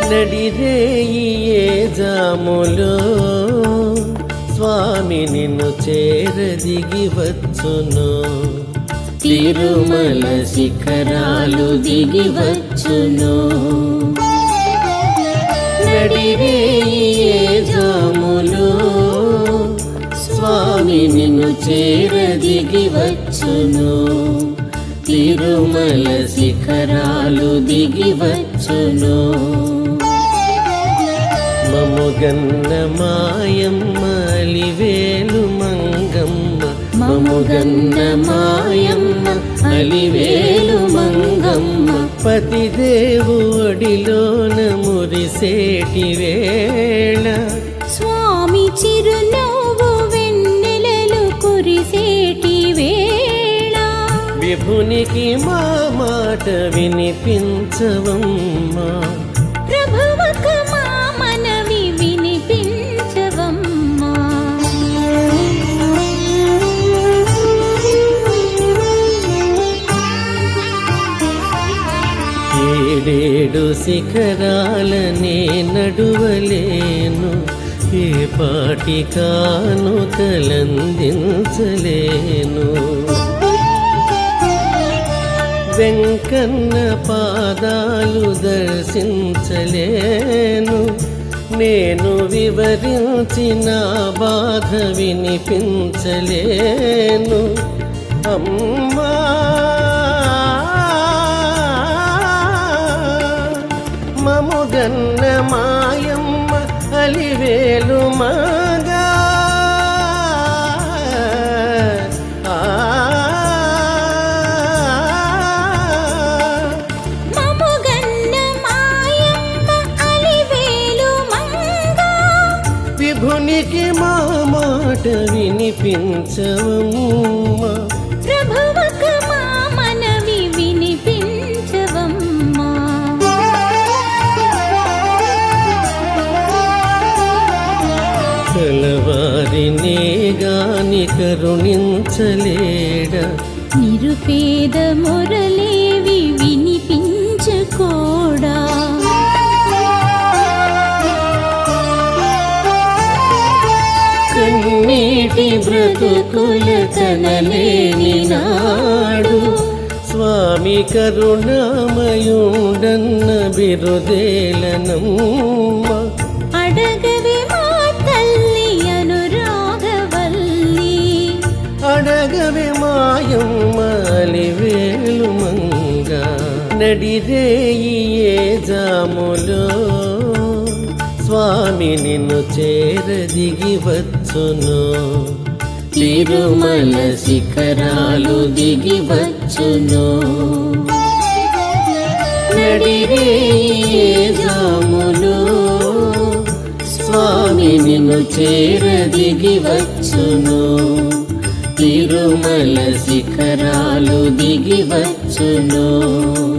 నడిరేయి ఏ జాములో స్వామి నిన్ను చేరదిగి వచ్చును తిరుమల శిఖరాలు దిగి వచ్చును నడిరేయి ఏ జాములో స్వామి నిన్ను చేరదిగి వచ్చును తిరుమల శిఖరాలు దిగి వచ్చును మముగన్న మాయమ్మ అలివేలు మంగమ్మ మముగన్న మాయమ్మ అలివేలు మంగమ్మ పతిదేవు ఒడిలోన మురిసేటి వేళ స్వామి చిరునవ్వు వెన్నెలలు కురిసేటి వేళ విభునికి మా మాట వినిపించవమ్మా ప్రభువకు మా మనవి వినిపించవమ్మా ఏడేడు శిఖరాలనే నడువలేను ఏ పాటి కాను తలందించలేను వెంకన్న పాదాలు దర్శించలేను నేను వివరించిన బాధ వినిపించలేను అమ్మా మముగన్న మాయమ్మ అలివేలు మగా మముగన్న మాయమ్మ అలివేలు మంగ విభునికి మా మాట వినిపించవమ్మా ప్రభువకు మా మనవి వినిపించవమ్మా కలవారినే గాని కరుణించలేడా నిరుపేద మురళేవి వినిపించుకోడా కన్నీటి బ్రతుకుల కనలేని నాడు స్వామి కరుణామయుడన్న బిరుదేలనమ్మ అడగవే మా తల్లి అనురాగవల్లి అడగవే మాయమ్మాలి వేలు మంగ నడిరేయి ఏ జాములో స్వామి నిన్ను చేరదిగి వచ్చును తిరుమల శిఖరాలు దిగి వచ్చును నడిరేయి ఏ జాములో స్వామి నిన్ను చేరదిగి వచ్చును తిరుమల శిఖరాలు దిగి వచ్చును